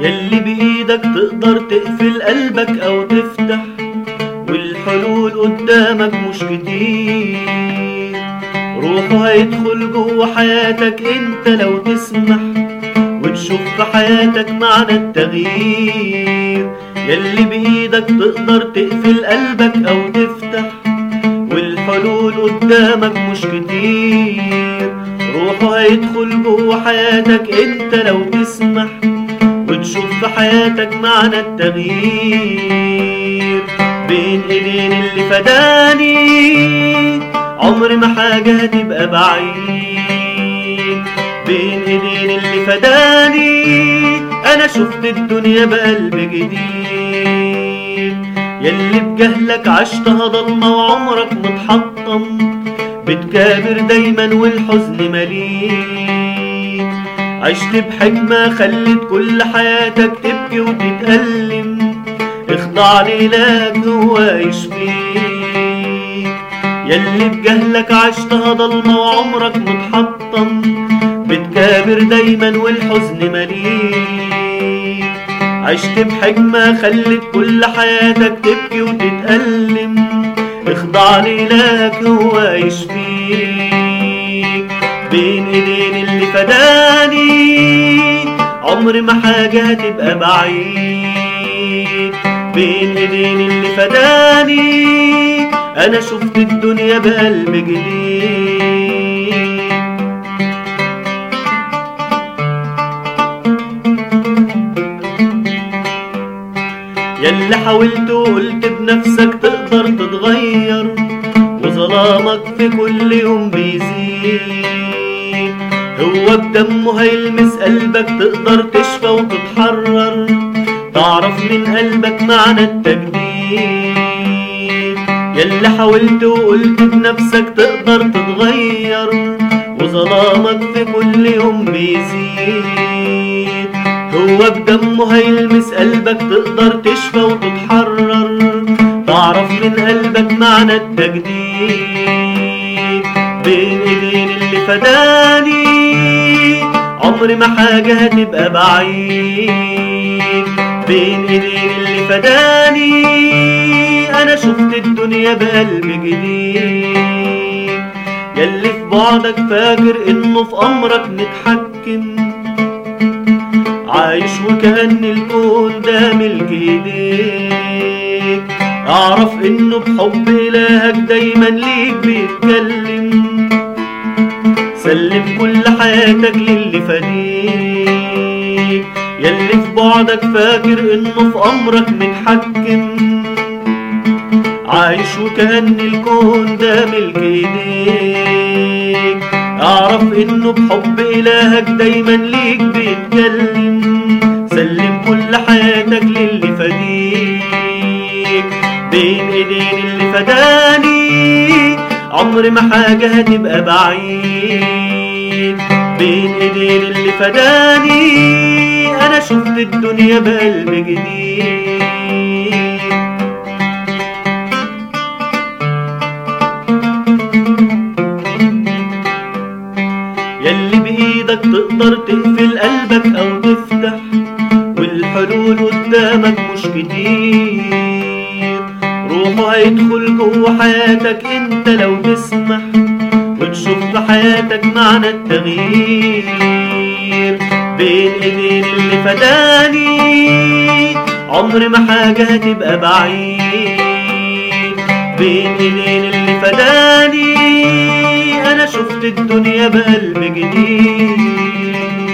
يلي بإيدك تقدر تقفل قلبك أو تفتح والحلول قدامك مش كتير روحه هيدخل جوه حياتك انت لو تسمح وتشوف في حياتك معنى التغيير يلي بإيدك تقدر تقفل قلبك أو تفتح والحلول قدامك مش كتير روحه هيدخل جوه حياتك انت لو تسمح وتشوف في حياتك معنى التغيير بين ايدين اللي فداني عمر ما حاجة هتبقى بعيد بين ايدين اللي فداني انا شفت الدنيا بقلب جديد يلي بجهلك عشتها ضلمة وعمرك متحطم بتكابر دايما والحزن مليء عشت بحكمة خلت كل حياتك تبكي وتتألم اخضع ليلك هو يشفيك يلي بجهلك عشتها ضلمة وعمرك متحطم بتكابر دايما والحزن مليء عشت بحكمة خلت كل حياتك تبكي وتتألم اخضع لإلهك هو يشفيك بين ايدين اللي فداني عمر ما حاجة هتبقى بعيد بين ايدين اللي فداني انا شفت الدنيا بقلب جديد يلي حاولت وقلت بنفسك تقدر تتغير وظلامك في كل يوم بيزيد هو بدمه هيلمس قلبك تقدر تشفى وتتحرر تعرف من قلبك معنى التجديد يلي حاولت وقلت بنفسك تقدر تتغير وظلامك في كل يوم بيزيد هو بدمه هيلمس قلبك تقدر تشفى وتتحرر تعرف من قلبك معنى التجديد بين ايدين اللي فداني عمر ما حاجة هتبقى بعيد بين ايدين اللي فداني انا شفت الدنيا بقلب جديد يلي في بعدك فاكر انه في امرك متحكم عايش وكأن الكون ده ملك ايديك اعرف انه بحب الهك دايما ليك بيتكلم سلم كل حياتك للي فديك يلي في بعدك فاكر انه في امرك متحكم عايش وكأن الكون ده ملك ايديك اعرف انه بحب الهك دايما ليك بيتكلم سلم كل حياتك للي فديك بين ايدين اللي فداني عمر ما حاجة هتبقى بعيد بين ايدين اللي فداني انا شفت الدنيا بقلب جديد يلي بإيدك تقدر تقفل قلبك أو تفتح والحلول قدامك مش كتير روحه هيدخل جوه حياتك انت لو تسمح وتشوف في حياتك معنى التغيير بين ايدين اللي فداني عمر ما حاجة هتبقى بعيد بين ايدين اللي فداني انا شفت الدنيا بقلب جديد